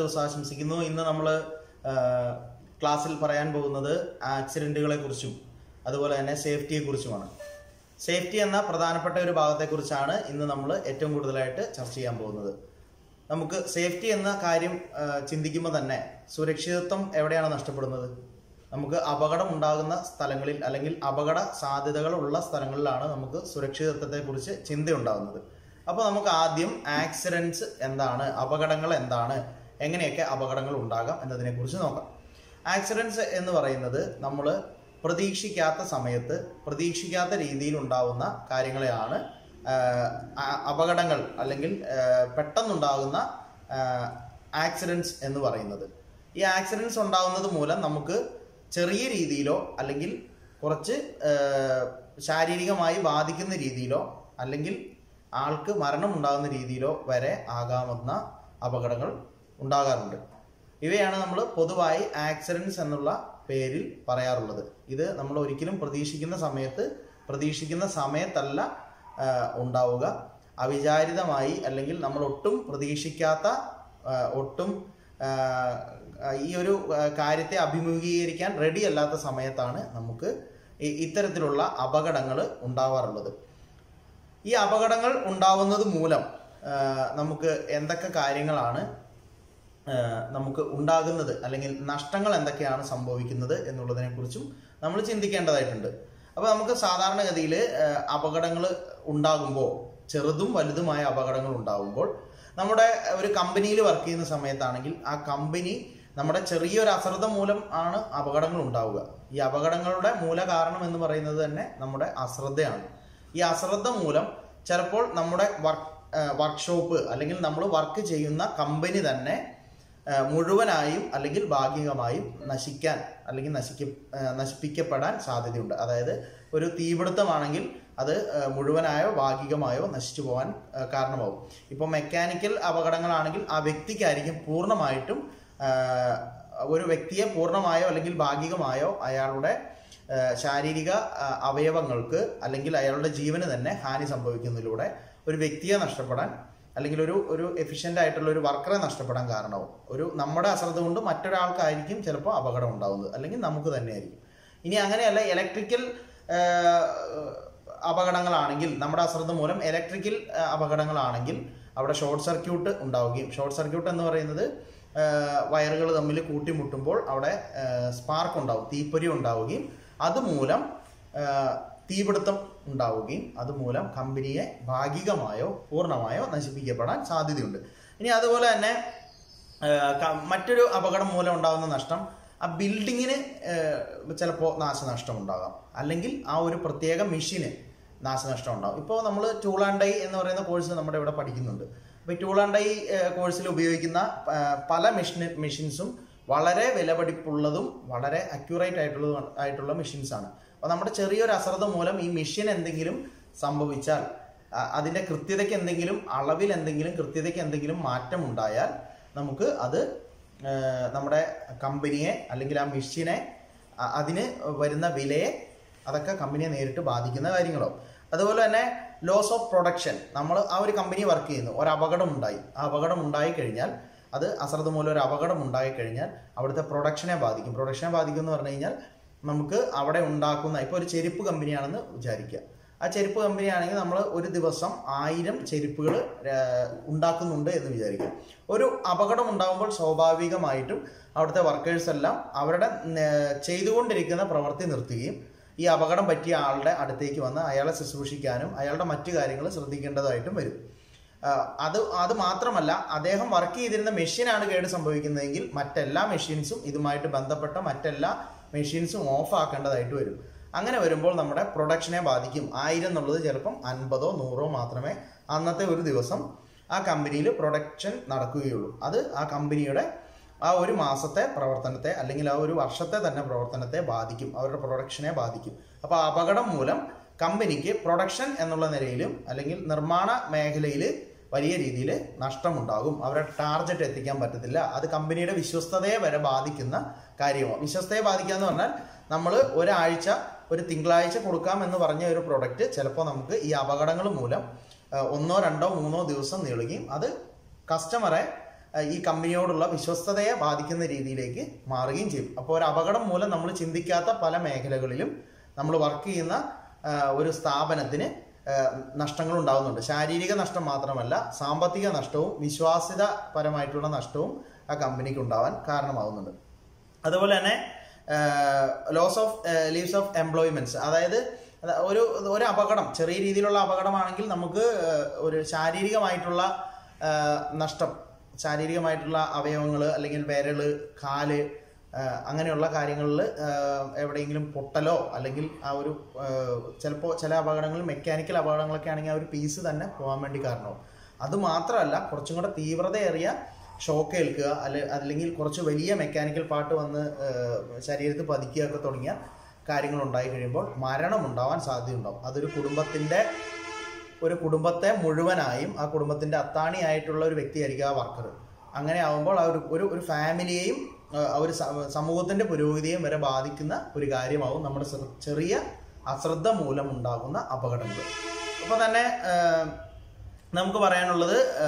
ദിവസം ആശംസിക്കുന്നു ഇന്ന് നമ്മൾ ക്ലാസ്സിൽ പറയാൻ പോകുന്നത് ആക്സിഡൻറ്റുകളെ കുറിച്ചും അതുപോലെ തന്നെ സേഫ്റ്റിയെ കുറിച്ചുമാണ് സേഫ്റ്റി എന്ന പ്രധാനപ്പെട്ട ഒരു ഭാഗത്തെക്കുറിച്ചാണ് ഇന്ന് നമ്മൾ ഏറ്റവും കൂടുതലായിട്ട് ചർച്ച ചെയ്യാൻ പോകുന്നത് നമുക്ക് സേഫ്റ്റി എന്ന കാര്യം ആ, ചിന്തിക്കുമ്പോൾ തന്നെ സുരക്ഷിതത്വം എവിടെയാണ് നഷ്ടപ്പെടുന്നത് നമുക്ക് അപകടം ഉണ്ടാകുന്ന സ്ഥലങ്ങളിൽ അല്ലെങ്കിൽ അപകട സാധ്യതകൾ ഉള്ള സ്ഥലങ്ങളിലാണ് നമുക്ക് സുരക്ഷിതത്വത്തെക്കുറിച്ച് ചിന്തയുണ്ടാകുന്നത് അപ്പോൾ നമുക്ക് ആദ്യം ആക്സിഡൻസ് എന്താണ് അപകടങ്ങൾ എന്താണ് എങ്ങനെയൊക്കെ അപകടങ്ങൾ ഉണ്ടാകാം എന്നതിനെക്കുറിച്ച് നോക്കാം ആക്സിഡൻസ് എന്ന് പറയുന്നത് നമ്മൾ പ്രതീക്ഷിക്കാത്ത സമയത്ത് പ്രതീക്ഷിക്കാത്ത രീതിയിൽ ഉണ്ടാവുന്ന കാര്യങ്ങളെയാണ് ആഹ്, അ- അപകടങ്ങൾ അല്ലെങ്കിൽ ആഹ്, പെട്ടെന്നുണ്ടാകുന്ന ആക്സിഡൻസ് എന്ന് പറയുന്നത് ഈ ആക്സിഡൻസ് ഉണ്ടാകുന്നത് മൂലം നമുക്ക് ചെറിയ രീതിയിലോ അല്ലെങ്കിൽ കുറച്ച് ആഹ്, ശാരീരികമായി ബാധിക്കുന്ന രീതിയിലോ അല്ലെങ്കിൽ ആൾക്ക് മരണം ഉണ്ടാകുന്ന രീതിയിലോ വരെ ആകാവുന്ന അപകടങ്ങൾ ഉണ്ടാകാറുണ്ട് ഇവയാണ് നമ്മൾ പൊതുവായി ആക്സിഡൻസ് എന്നുള്ള പേരിൽ പറയാറുള്ളത് ഇത് നമ്മൾ ഒരിക്കലും പ്രതീക്ഷിക്കുന്ന സമയത്ത് പ്രതീക്ഷിക്കുന്ന സമയത്തല്ല ആ, ഉണ്ടാവുക അവിചാരിതമായി അല്ലെങ്കിൽ നമ്മൾ ഒട്ടും പ്രതീക്ഷിക്കാത്ത ആ, ഒട്ടും ആ, ഈ ഒരു ആ, കാര്യത്തെ അഭിമുഖീകരിക്കാൻ റെഡി അല്ലാത്ത സമയത്താണ് നമുക്ക് ഇ- ഇത്തരത്തിലുള്ള അപകടങ്ങൾ ഉണ്ടാവാറുള്ളത് ഈ അപകടങ്ങൾ ഉണ്ടാവുന്നത് മൂലം ആ, നമുക്ക് എന്തൊക്കെ കാര്യങ്ങളാണ് ആ, നമുക്ക് ഉണ്ടാകുന്നത് അല്ലെങ്കിൽ നഷ്ടങ്ങൾ എന്തൊക്കെയാണ് സംഭവിക്കുന്നത് എന്നുള്ളതിനെ കുറിച്ചും നമ്മൾ ചിന്തിക്കേണ്ടതായിട്ടുണ്ട് അപ്പോൾ നമുക്ക് സാധാരണഗതിയിൽ അപകടങ്ങൾ ഉണ്ടാകുമ്പോൾ ചെറുതും വലുതുമായ അപകടങ്ങൾ ഉണ്ടാകുമ്പോൾ നമ്മുടെ ഒരു കമ്പനിയിൽ വർക്ക് ചെയ്യുന്ന സമയത്താണെങ്കിൽ ആ കമ്പനി നമ്മുടെ ചെറിയൊരു അശ്രദ്ധ മൂലം ആണ് അപകടങ്ങൾ ഉണ്ടാവുക ഈ അപകടങ്ങളുടെ മൂല കാരണം എന്ന് പറയുന്നത് തന്നെ നമ്മുടെ അശ്രദ്ധയാണ് ഈ അശ്രദ്ധ മൂലം ചിലപ്പോൾ നമ്മുടെ വർക്ക് വർക്ക്ഷോപ്പ് അല്ലെങ്കിൽ നമ്മൾ വർക്ക് ചെയ്യുന്ന കമ്പനി തന്നെ ആ, മുഴുവനായും അല്ലെങ്കിൽ ഭാഗികമായും നശിക്കാൻ അല്ലെങ്കിൽ നശിക്ക ആ, നശിപ്പിക്കപ്പെടാൻ സാധ്യതയുണ്ട് അതായത് ഒരു തീപിടുത്തമാണെങ്കിൽ അത് ആ, മുഴുവനായോ ഭാഗികമായോ നശിച്ചു പോകാൻ ആ, കാരണമാവും ഇപ്പോൾ മെക്കാനിക്കൽ അപകടങ്ങളാണെങ്കിൽ ആ വ്യക്തിക്കായിരിക്കും പൂർണ്ണമായിട്ടും ആ, ഒരു വ്യക്തിയെ പൂർണ്ണമായോ അല്ലെങ്കിൽ ഭാഗികമായോ അയാളുടെ ആ, ശാരീരിക ആ, അവയവങ്ങൾക്ക് അല്ലെങ്കിൽ അയാളുടെ ജീവന് തന്നെ ഹാനി സംഭവിക്കുന്നതിലൂടെ ഒരു വ്യക്തിയെ നഷ്ടപ്പെടാൻ അല്ലെങ്കിൽ ഒരു ഒരു എഫിഷ്യൻ്റ് ആയിട്ടുള്ള ഒരു വർക്കറെ നഷ്ടപ്പെടാൻ കാരണമാവും ഒരു നമ്മുടെ അശ്രദ്ധ കൊണ്ട് മറ്റൊരാൾക്കായിരിക്കും ചിലപ്പോൾ അപകടം ഉണ്ടാവുന്നത് അല്ലെങ്കിൽ നമുക്ക് തന്നെയായിരിക്കും ഇനി അങ്ങനെയല്ല ഇലക്ട്രിക്കൽ അപകടങ്ങളാണെങ്കിൽ നമ്മുടെ അശ്രദ്ധ മൂലം ഇലക്ട്രിക്കൽ അപകടങ്ങളാണെങ്കിൽ അവിടെ ഷോർട്ട് സർക്യൂട്ട് ഉണ്ടാവുകയും ഷോർട്ട് സർക്യൂട്ട് എന്ന് പറയുന്നത് വയറുകൾ തമ്മിൽ കൂട്ടിമുട്ടുമ്പോൾ അവിടെ സ്പാർക്ക് ഉണ്ടാവും തീപ്പൊരി ഉണ്ടാവുകയും അതുമൂലം ആ, തീപിടുത്തം ഉണ്ടാവുകയും അതുമൂലം കമ്പനിയെ ഭാഗികമായോ പൂർണ്ണമായോ നശിപ്പിക്കപ്പെടാൻ സാധ്യതയുണ്ട് ഇനി അതുപോലെ തന്നെ ആ, ക- മറ്റൊരു അപകടം മൂലം ഉണ്ടാകുന്ന നഷ്ടം ആ ബിൽഡിങ്ങിന് ചിലപ്പോൾ നാശനഷ്ടം ഉണ്ടാകാം അല്ലെങ്കിൽ ആ ഒരു പ്രത്യേക മെഷീന് നാശനഷ്ടം ഉണ്ടാകും ഇപ്പോൾ നമ്മൾ ടൂൾ ആൻഡ് ഡൈ എന്ന് പറയുന്ന കോഴ്സ് നമ്മുടെ ഇവിടെ പഠിക്കുന്നുണ്ട് അപ്പോൾ ഈ ടൂൾ ആൻഡ് ഡൈ കോഴ്സിൽ ഉപയോഗിക്കുന്ന ആ, പല മെഷീൻ മെഷീൻസും വളരെ വിലപിടിപ്പുള്ളതും വളരെ അക്യൂറേറ്റ് ആയിട്ടുള്ളതും ആയിട്ടുള്ള മെഷീൻസാണ് അപ്പോൾ നമ്മുടെ ചെറിയൊരു അശ്രദ്ധ മൂലം ഈ മെഷീൻ എന്തെങ്കിലും സംഭവിച്ചാൽ അ- അതിൻ്റെ കൃത്യതയ്ക്ക് എന്തെങ്കിലും അളവിൽ എന്തെങ്കിലും കൃത്യതയ്ക്ക് എന്തെങ്കിലും മാറ്റം ഉണ്ടായാൽ നമുക്ക് അത് ആ, നമ്മുടെ കമ്പനിയെ അല്ലെങ്കിൽ ആ മെഷീനെ അ- അതിന് വരുന്ന വിലയെ അതൊക്കെ കമ്പനിയെ നേരിട്ട് ബാധിക്കുന്ന കാര്യങ്ങളോ അതുപോലെ തന്നെ ലോസ് ഓഫ് പ്രൊഡക്ഷൻ നമ്മൾ ആ ഒരു കമ്പനി വർക്ക് ചെയ്യുന്നു ഒരു അപകടം ഉണ്ടായി ആ അപകടം ഉണ്ടായി കഴിഞ്ഞാൽ അത് അശ്രദ്ധ മൂലം ഒരു അപകടം ഉണ്ടായി കഴിഞ്ഞാൽ അവിടുത്തെ പ്രൊഡക്ഷനെ ബാധിക്കും പ്രൊഡക്ഷനെ ബാധിക്കും എന്ന് പറഞ്ഞു കഴിഞ്ഞാൽ നമുക്ക് അവിടെ ഉണ്ടാക്കുന്ന ഇപ്പോൾ ഒരു ചെരുപ്പ് കമ്പനിയാണെന്ന് വിചാരിക്കുക ആ ചെരുപ്പ് കമ്പനി ആണെങ്കിൽ നമ്മൾ ഒരു ദിവസം ആയിരം ചെരുപ്പുകൾ ഉണ്ടാക്കുന്നുണ്ട് എന്ന് വിചാരിക്കുക ഒരു അപകടം ഉണ്ടാകുമ്പോൾ സ്വാഭാവികമായിട്ടും അവിടുത്തെ വർക്കേഴ്സ് എല്ലാം അവരുടെ ഏർ, ചെയ്തുകൊണ്ടിരിക്കുന്ന പ്രവൃത്തി നിർത്തുകയും ഈ അപകടം പറ്റിയ ആളുടെ അടുത്തേക്ക് വന്ന് അയാളെ ശുശ്രൂഷിക്കാനും അയാളുടെ മറ്റു കാര്യങ്ങൾ ശ്രദ്ധിക്കേണ്ടതായിട്ടും വരും ആ, അത് അത് മാത്രമല്ല അദ്ദേഹം വർക്ക് ചെയ്തിരുന്ന മെഷീനാണ് കേട് സംഭവിക്കുന്നതെങ്കിൽ മറ്റെല്ലാ മെഷീൻസും ഇതുമായിട്ട് ബന്ധപ്പെട്ട മറ്റെല്ലാ മെഷീൻസും ഓഫ് ആക്കേണ്ടതായിട്ട് വരും അങ്ങനെ വരുമ്പോൾ നമ്മുടെ പ്രൊഡക്ഷനെ ബാധിക്കും ആയിരം എന്നുള്ളത് ചിലപ്പം അൻപതോ നൂറോ മാത്രമേ അന്നത്തെ ഒരു ദിവസം ആ കമ്പനിയിൽ പ്രൊഡക്ഷൻ നടക്കുകയുള്ളൂ അത് ആ കമ്പനിയുടെ ആ ഒരു മാസത്തെ പ്രവർത്തനത്തെ അല്ലെങ്കിൽ ആ ഒരു വർഷത്തെ തന്നെ പ്രവർത്തനത്തെ ബാധിക്കും അവരുടെ പ്രൊഡക്ഷനെ ബാധിക്കും അപ്പോൾ അപകടം മൂലം കമ്പനിക്ക് പ്രൊഡക്ഷൻ എന്നുള്ള നിലയിലും അല്ലെങ്കിൽ നിർമ്മാണ മേഖലയിൽ വലിയ രീതിയിൽ നഷ്ടമുണ്ടാകും അവരുടെ ടാർഗറ്റ് എത്തിക്കാൻ പറ്റത്തില്ല അത് കമ്പനിയുടെ വിശ്വസ്തതയെ വരെ ബാധിക്കുന്ന കാര്യമാണ് വിശ്വസ്തയെ ബാധിക്കുക എന്ന് പറഞ്ഞാൽ നമ്മൾ ഒരാഴ്ച ഒരു തിങ്കളാഴ്ച കൊടുക്കാം എന്ന് പറഞ്ഞ ഒരു പ്രൊഡക്റ്റ് ചിലപ്പോൾ നമുക്ക് ഈ അപകടങ്ങൾ മൂലം ആ, ഒന്നോ രണ്ടോ മൂന്നോ ദിവസം നീളുകയും അത് കസ്റ്റമറെ ഏഹ്, ഈ കമ്പനിയോടുള്ള വിശ്വസ്തതയെ ബാധിക്കുന്ന രീതിയിലേക്ക് മാറുകയും ചെയ്യും അപ്പോൾ ഒരു അപകടം മൂലം നമ്മൾ ചിന്തിക്കാത്ത പല മേഖലകളിലും നമ്മൾ വർക്ക് ചെയ്യുന്ന ഏഹ്, ഒരു സ്ഥാപനത്തിന് ഏഹ്, നഷ്ടങ്ങൾ ഉണ്ടാകുന്നുണ്ട് ശാരീരിക നഷ്ടം മാത്രമല്ല സാമ്പത്തിക നഷ്ടവും വിശ്വാസ്യതപരമായിട്ടുള്ള നഷ്ടവും ആ കമ്പനിക്ക് ഉണ്ടാവാൻ കാരണമാകുന്നുണ്ട് അതുപോലെ തന്നെ loss of leaves of employments അതായത് അത് ഒരു ഒരു അപകടം ചെറിയ രീതിയിലുള്ള അപകടമാണെങ്കിൽ നമുക്ക് ഏഹ്, ഒരു ശാരീരികമായിട്ടുള്ള ഏഹ്, നഷ്ടം ശാരീരികമായിട്ടുള്ള അവയവങ്ങൾ അല്ലെങ്കിൽ വിരല് കാല് ഏഹ്, അങ്ങനെയുള്ള കാര്യങ്ങളിൽ എവിടെയെങ്കിലും പൊട്ടലോ അല്ലെങ്കിൽ ആ ഒരു ചിലപ്പോൾ ചില അപകടങ്ങളിൽ മെക്കാനിക്കൽ അപകടങ്ങളൊക്കെ ആണെങ്കിൽ ആ ഒരു പീസ് തന്നെ പോകാൻ വേണ്ടി കാരണമാവും അത് മാത്രമല്ല കുറച്ചും കൂടെ തീവ്രതയേറിയ ഷോക്ക് ഏൽക്കുക അല്ലെ അല്ലെങ്കിൽ കുറച്ച് വലിയ മെക്കാനിക്കൽ പാർട്ട് വന്ന് ഏഹ്, ശരീരത്തിൽ പതിക്കുകയൊക്കെ തുടങ്ങിയ കാര്യങ്ങൾ ഉണ്ടായി കഴിയുമ്പോൾ മരണം ഉണ്ടാവാൻ സാധ്യതയുണ്ടാവും അതൊരു കുടുംബത്തിന്റെ ഒരു കുടുംബത്തെ മുഴുവനായും ആ കുടുംബത്തിന്റെ അത്താണിയായിട്ടുള്ള ഒരു വ്യക്തിയായിരിക്കും ആ വർക്കർ അങ്ങനെ ആവുമ്പോൾ ആ ഒരു ഒരു ഒരു ഫാമിലിയെയും ആ, ആ ഒരു സ- സമൂഹത്തിന്റെ പുരോഗതിയെയും വരെ ബാധിക്കുന്ന ഒരു കാര്യമാവും നമ്മുടെ ചെറു- ചെറിയ അശ്രദ്ധ മൂലം ഉണ്ടാകുന്ന അപകടങ്ങൾ അപ്പൊ തന്നെ ആ, നമുക്ക് പറയാനുള്ളത് ആ,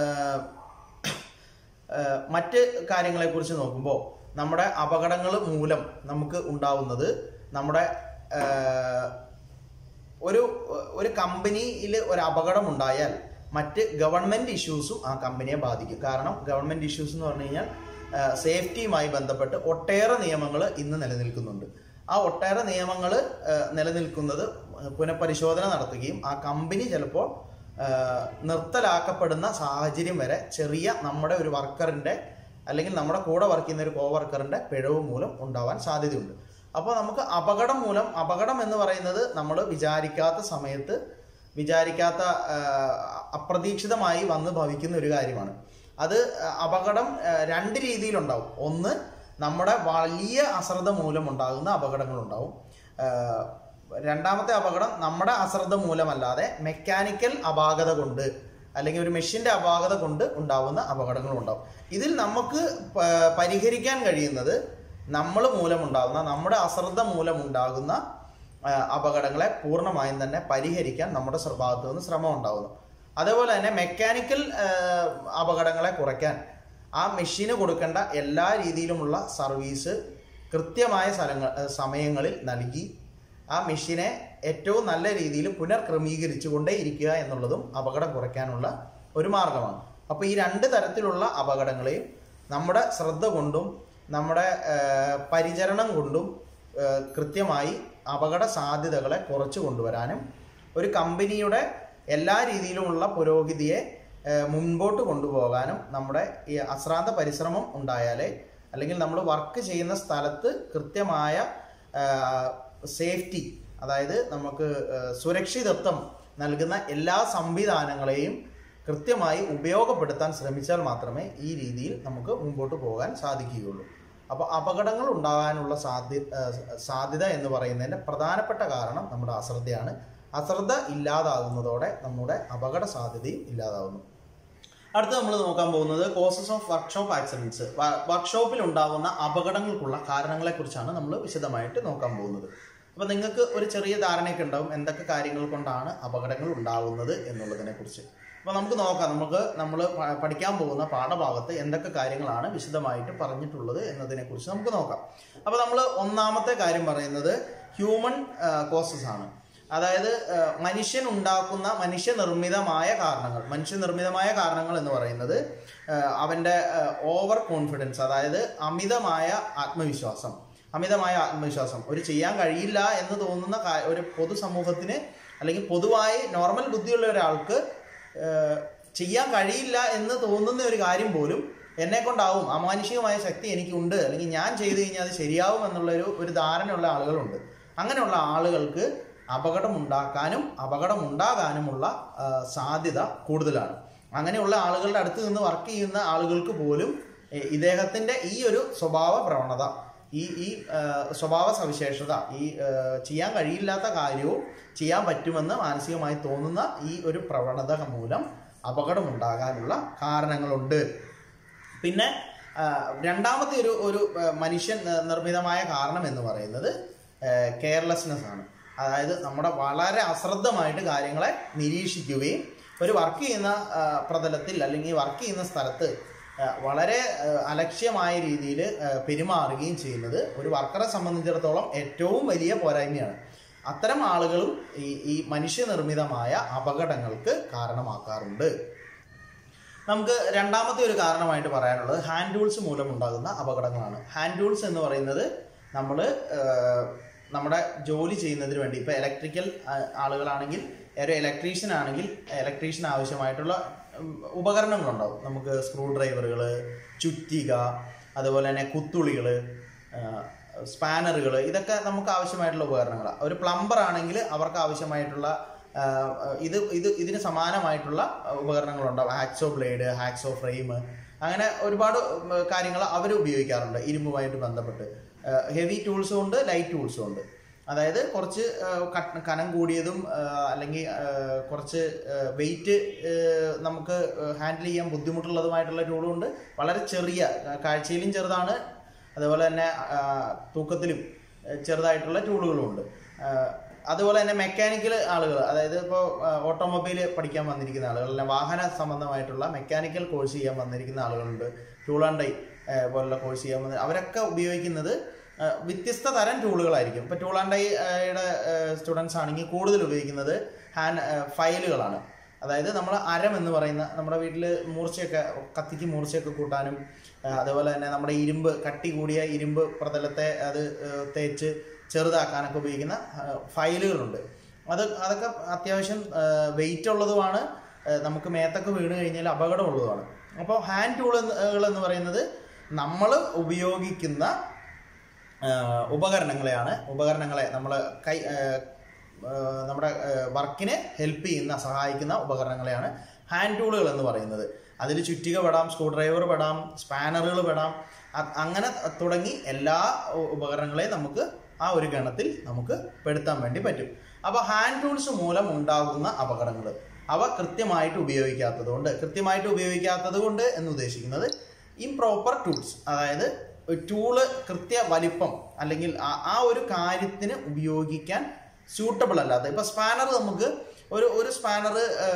ഏഹ് മറ്റ് കാര്യങ്ങളെക്കുറിച്ച് നോക്കുമ്പോൾ നമ്മുടെ അപകടങ്ങൾ മൂലം നമുക്ക് ഉണ്ടാവുന്നത് നമ്മുടെ ഏഹ് ഒരു ഒരു കമ്പനിയിൽ ഒരു അപകടം ഉണ്ടായാൽ മറ്റ് ഗവൺമെന്റ് ഇഷ്യൂസും ആ കമ്പനിയെ ബാധിക്കും കാരണം ഗവൺമെന്റ് ഇഷ്യൂസ് എന്ന് പറഞ്ഞു കഴിഞ്ഞാൽ സേഫ്റ്റിയുമായി ബന്ധപ്പെട്ട് ഒട്ടേറെ നിയമങ്ങൾ ഇന്ന് നിലനിൽക്കുന്നുണ്ട് ആ ഒട്ടേറെ നിയമങ്ങൾ നിലനിൽക്കുന്നത് പുനഃപരിശോധന നടത്തുകയും ആ കമ്പനി ചിലപ്പോൾ ഏഹ് നിർത്തലാക്കപ്പെടുന്ന സാഹചര്യം വരെ ചെറിയ നമ്മുടെ ഒരു വർക്കറിന്റെ അല്ലെങ്കിൽ നമ്മുടെ കൂടെ വർക്ക് ചെയ്യുന്ന ഒരു കോ വർക്കറിന്റെ പിഴവ് മൂലം ഉണ്ടാവാൻ സാധ്യതയുണ്ട് അപ്പോൾ നമുക്ക് അപകടം മൂലം അപകടം എന്ന് പറയുന്നത് നമ്മൾ വിചാരിക്കാത്ത സമയത്ത് വിചാരിക്കാത്ത ഏഹ്, അപ്രതീക്ഷിതമായി വന്ന് ഭവിക്കുന്ന ഒരു കാര്യമാണ് അത് ഏഹ്, അപകടം ഏഹ്, രണ്ട് രീതിയിലുണ്ടാവും ഒന്ന് നമ്മുടെ വലിയ അശ്രദ്ധ മൂലം ഉണ്ടാകുന്ന അപകടങ്ങളുണ്ടാവും ഏഹ്, രണ്ടാമത്തെ അപകടം നമ്മുടെ അശ്രദ്ധ മൂലമല്ലാതെ മെക്കാനിക്കൽ അപാകത കൊണ്ട് അല്ലെങ്കിൽ ഒരു മെഷീന്റെ അപാകത കൊണ്ട് ഉണ്ടാവുന്ന അപകടങ്ങളും ഉണ്ടാവും ഇതിൽ നമുക്ക് പ- പരിഹരിക്കാൻ കഴിയുന്നത് നമ്മൾ മൂലമുണ്ടാകുന്ന നമ്മുടെ അശ്രദ്ധ മൂലമുണ്ടാകുന്ന ആ, അപകടങ്ങളെ പൂർണ്ണമായും തന്നെ പരിഹരിക്കാൻ നമ്മുടെ ശ്ര- ഭാഗത്തു നിന്ന് ശ്രമം ഉണ്ടാകുന്നു അതേപോലെ തന്നെ മെക്കാനിക്കൽ ആ, അപകടങ്ങളെ കുറയ്ക്കാൻ ആ മെഷീന് കൊടുക്കേണ്ട എല്ലാ രീതിയിലുമുള്ള സർവീസ് കൃത്യമായ സ്ഥലങ്ങൾ ആ, സമയങ്ങളിൽ നൽകി ആ മെഷീനെ ഏറ്റവും നല്ല രീതിയിൽ പുനർക്രമീകരിച്ചു കൊണ്ടേയിരിക്കുക എന്നുള്ളതും അപകടം കുറയ്ക്കാനുള്ള ഒരു മാർഗമാണ് അപ്പോൾ ഈ രണ്ട് തരത്തിലുള്ള അപകടങ്ങളെയും നമ്മുടെ ശ്രദ്ധ കൊണ്ടും നമ്മുടെ ആ, പരിചരണം കൊണ്ടും ആ, കൃത്യമായി അപകട സാധ്യതകളെ കുറച്ച് കൊണ്ടുവരാനും ഒരു കമ്പനിയുടെ എല്ലാ രീതിയിലുമുള്ള പുരോഗതിയെ ആ, മുൻപോട്ട് കൊണ്ടുപോകാനും നമ്മുടെ ഈ അശ്രാന്ത പരിശ്രമം ഉണ്ടായാലേ അല്ലെങ്കിൽ നമ്മൾ വർക്ക് ചെയ്യുന്ന സ്ഥലത്ത് കൃത്യമായ സേഫ്റ്റി അതായത് നമുക്ക് ആ, സുരക്ഷിതത്വം നൽകുന്ന എല്ലാ സംവിധാനങ്ങളെയും കൃത്യമായി ഉപയോഗപ്പെടുത്താൻ ശ്രമിച്ചാൽ മാത്രമേ ഈ രീതിയിൽ നമുക്ക് മുമ്പോട്ട് പോകാൻ സാധിക്കുകയുള്ളൂ അപ്പോൾ അപകടങ്ങൾ ഉണ്ടാകാനുള്ള സാധ്യ ആ, സാധ്യത എന്ന് പറയുന്നതിൻ്റെ പ്രധാനപ്പെട്ട കാരണം നമ്മുടെ അശ്രദ്ധയാണ് അശ്രദ്ധ ഇല്ലാതാകുന്നതോടെ നമ്മുടെ അപകട സാധ്യതയും ഇല്ലാതാകുന്നു അടുത്ത് നമ്മൾ നോക്കാൻ പോകുന്നത് കോസസ് ഓഫ് വർക്ക്ഷോപ്പ് ആക്സിഡൻസ് വർക്ക്ഷോപ്പിൽ ഉണ്ടാകുന്ന അപകടങ്ങൾക്കുള്ള കാരണങ്ങളെ കുറിച്ചാണ് നമ്മൾ വിശദമായിട്ട് നോക്കാൻ പോകുന്നത് അപ്പൊ നിങ്ങൾക്ക് ഒരു ചെറിയ ധാരണയൊക്കെ ഉണ്ടാവും എന്തൊക്കെ കാര്യങ്ങൾ കൊണ്ടാണ് അപകടങ്ങൾ ഉണ്ടാകുന്നത് എന്നുള്ളതിനെ കുറിച്ച് അപ്പൊ നമുക്ക് നോക്കാം നമുക്ക് നമ്മൾ പഠിക്കാൻ പോകുന്ന പാഠഭാഗത്ത് എന്തൊക്കെ കാര്യങ്ങളാണ് വിശദമായിട്ട് പറഞ്ഞിട്ടുള്ളത് എന്നതിനെ കുറിച്ച് നമുക്ക് നോക്കാം അപ്പൊ നമ്മൾ ഒന്നാമത്തെ കാര്യം പറയുന്നത് ഹ്യൂമൻ കോസസ് ആണ് അതായത് ഏഹ്, മനുഷ്യൻ ഉണ്ടാക്കുന്ന മനുഷ്യനിർമ്മിതമായ കാരണങ്ങൾ മനുഷ്യനിർമ്മിതമായ കാരണങ്ങൾ എന്ന് പറയുന്നത് ഏഹ്, അവന്റെ ഓവർ കോൺഫിഡൻസ് അതായത് അമിതമായ ആത്മവിശ്വാസം അമിതമായ ആത്മവിശ്വാസം ഒരു ചെയ്യാൻ കഴിയില്ല എന്ന് തോന്നുന്ന കാ- ഒരു പൊതുസമൂഹത്തിന് അല്ലെങ്കിൽ പൊതുവായി നോർമൽ ബുദ്ധിയുള്ള ഒരാൾക്ക് ഏഹ്, ചെയ്യാൻ കഴിയില്ല എന്ന് തോന്നുന്ന ഒരു കാര്യം പോലും എന്നെ കൊണ്ടാവും അമാനുഷികമായ ശക്തി എനിക്കുണ്ട് അല്ലെങ്കിൽ ഞാൻ ചെയ്തു കഴിഞ്ഞാൽ അത് ശരിയാവും എന്നുള്ളൊരു ഒരു ധാരണയുള്ള ആളുകളുണ്ട് അങ്ങനെയുള്ള ആളുകൾക്ക് അപകടം ഉണ്ടാക്കാനും അപകടം ഉണ്ടാകാനുമുള്ള ആ, സാധ്യത കൂടുതലാണ് അങ്ങനെയുള്ള ആളുകളുടെ അടുത്ത് നിന്ന് വർക്ക് ചെയ്യുന്ന ആളുകൾക്ക് പോലും എ, ഇദ്ദേഹത്തിന്റെ ഈ ഒരു സ്വഭാവ പ്രവണത ഈ ഈ ആ, സ്വഭാവ സവിശേഷത ഈ ആ, ചെയ്യാൻ കഴിയില്ലാത്ത കാര്യവും ചെയ്യാൻ പറ്റുമെന്ന് മാനസികമായി തോന്നുന്ന ഈ ഒരു പ്രവണത മൂലം അപകടമുണ്ടാകാനുള്ള കാരണങ്ങളുണ്ട് പിന്നെ ആ, രണ്ടാമത്തെ ഒരു ഒരു ആ, മനുഷ്യൻ നി- നിർമ്മിതമായ കാരണം എന്ന് പറയുന്നത് കെയർലെസ്നെസ് ആണ് അതായത് നമ്മുടെ വളരെ അശ്രദ്ധമായിട്ട് കാര്യങ്ങളെ നിരീക്ഷിക്കുകയും ഒരു വർക്ക് ചെയ്യുന്ന ആ, പ്രതലത്തിൽ അല്ലെങ്കിൽ വർക്ക് ചെയ്യുന്ന സ്ഥലത്ത് ആ, വളരെ ആ, അലക്ഷ്യമായ രീതിയിൽ പെരുമാറുകയും ചെയ്യുന്നത് ഒരു വർക്കറെ സംബന്ധിച്ചിടത്തോളം ഏറ്റവും വലിയ പോരായ്മയാണ് അത്തരം ആളുകളും ഈ ഈ മനുഷ്യനിർമ്മിതമായ അപകടങ്ങൾക്ക് കാരണമാക്കാറുണ്ട് നമുക്ക് രണ്ടാമത്തെ ഒരു കാരണമായിട്ട് പറയാനുള്ളത് ഹാൻഡ് ടൂൾസ് മൂലമുണ്ടാകുന്ന അപകടങ്ങളാണ് ഹാൻഡ് ടൂൾസ് എന്ന് പറയുന്നത് നമ്മൾ നമ്മുടെ ജോലി ചെയ്യുന്നതിന് വേണ്ടി ഇപ്പോൾ ഇലക്ട്രിക്കൽ ആളുകളാണെങ്കിൽ ഒരു ഇലക്ട്രീഷ്യൻ ആണെങ്കിൽ ഇലക്ട്രീഷ്യൻ ആവശ്യമായിട്ടുള്ള ഉം, ഉപകരണങ്ങളുണ്ടാവും നമുക്ക് സ്ക്രൂ ഡ്രൈവറുകൾ ചുറ്റിക അതുപോലെ തന്നെ കുത്തുളികൾ സ്പാനറുകൾ ഇതൊക്കെ നമുക്ക് ആവശ്യമായിട്ടുള്ള ഉപകരണങ്ങളാണ് ഒരു പ്ലംബർ ആണെങ്കിൽ അവർക്ക് ആവശ്യമായിട്ടുള്ള ആ, ഇത് ഇത് ഇതിന് സമാനമായിട്ടുള്ള ഉപകരണങ്ങളുണ്ടാവും ഹാക്സോ ബ്ലേഡ് ഹാക്സോ ഫ്രെയിം അങ്ങനെ ഒരുപാട് കാര്യങ്ങൾ അവർ ഉപയോഗിക്കാറുണ്ട് ഇരുമ്പുമായിട്ട് ബന്ധപ്പെട്ട് ഹെവി ടൂൾസും ഉണ്ട് ലൈറ്റ് ടൂൾസും ഉണ്ട് അതായത് കുറച്ച് ആ, ക- കനം കൂടിയതും ആ, അല്ലെങ്കിൽ ആ, കുറച്ച് വെയിറ്റ് നമുക്ക് ഹാൻഡിൽ ചെയ്യാൻ ബുദ്ധിമുട്ടുള്ളതുമായിട്ടുള്ള ടൂളും ഉണ്ട് വളരെ ചെറിയ ആ, കാഴ്ചയിലും ചെറുതാണ് അതുപോലെ തന്നെ ആ, തൂക്കത്തിലും ആ, ചെറുതായിട്ടുള്ള ടൂളുകളും ഉണ്ട് ആ, അതുപോലെ തന്നെ മെക്കാനിക്കൽ ആളുകൾ അതായത് ഇപ്പോൾ ഓട്ടോമൊബൈൽ പഠിക്കാൻ വന്നിരിക്കുന്ന ആളുകൾ അല്ല വാഹന സംബന്ധമായിട്ടുള്ള മെക്കാനിക്കൽ കോഴ്സ് ചെയ്യാൻ വന്നിരിക്കുന്ന ആളുകളുണ്ട് ടൂളാണ്ടൈ പോലുള്ള കോഴ്സ് ചെയ്യാൻ വന്ന അവരൊക്കെ ഉപയോഗിക്കുന്നത് ആ, വ്യത്യസ്ത തരം ടൂളുകളായിരിക്കും ഇപ്പോൾ ടൂളാണ്ടൈയുടെ സ്റ്റുഡൻസ് ആണെങ്കിൽ കൂടുതൽ ഉപയോഗിക്കുന്നത് ഹാൻഡ് ഫയലുകളാണ് അതായത് നമ്മൾ അരം എന്ന് പറയുന്ന നമ്മുടെ വീട്ടിൽ മൂർച്ചയൊക്കെ കത്തിക്ക് മൂർച്ചയൊക്കെ കൂട്ടാനും ആ, അതുപോലെ തന്നെ നമ്മുടെ ഇരുമ്പ് കട്ടി കൂടിയ ഇരുമ്പ് പ്രതലത്തെ അത് ആ, തേച്ച് ചെറുതാക്കാനൊക്കെ ഉപയോഗിക്കുന്ന ആ, ഫയലുകളുണ്ട് അത് അതൊക്കെ അത്യാവശ്യം വെയിറ്റ് ഉള്ളതുമാണ് ആ, നമുക്ക് മേത്തൊക്കെ വീണ് കഴിഞ്ഞാൽ അപകടമുള്ളതുമാണ് അപ്പോൾ ഹാൻഡ് ടൂളുകൾ എന്ന് പറയുന്നത് നമ്മൾ ഉപയോഗിക്കുന്ന ആ, ഉപകരണങ്ങളെയാണ് ഉപകരണങ്ങളെ നമ്മൾ കൈ ആ, ആ, നമ്മുടെ വർക്കിനെ ഹെൽപ്പ് ചെയ്യുന്ന സഹായിക്കുന്ന ഉപകരണങ്ങളെയാണ് ഹാൻഡ് ടൂളുകൾ എന്ന് പറയുന്നത് അതിൽ ചുറ്റിക പെടാം സ്ക്രൂ ഡ്രൈവർ പെടാം സ്പാനറുകൾ പെടാം അ- അങ്ങനെ തുടങ്ങി എല്ലാ ഉ- ഉപകരണങ്ങളെയും നമുക്ക് ആ ഒരു ഗണത്തിൽ നമുക്ക് പെടുത്താൻ വേണ്ടി പറ്റും അപ്പോൾ ഹാൻഡ് ടൂൾസ് മൂലം ഉണ്ടാകുന്ന അപകടങ്ങൾ അവ കൃത്യമായിട്ട് ഉപയോഗിക്കാത്തത് കൊണ്ട് കൃത്യമായിട്ട് ഉപയോഗിക്കാത്തത് കൊണ്ട് എന്ന് ഉദ്ദേശിക്കുന്നത് ഇംപ്രോപ്പർ ടൂൾസ് അതായത് ടൂള് കൃത്യ വലിപ്പം അല്ലെങ്കിൽ ആ- ആ ഒരു കാര്യത്തിന് ഉപയോഗിക്കാൻ സ്യൂട്ടബിൾ അല്ലാത്ത ഇപ്പൊ സ്പാനർ നമുക്ക് ഒരു ഒരു സ്പാനർ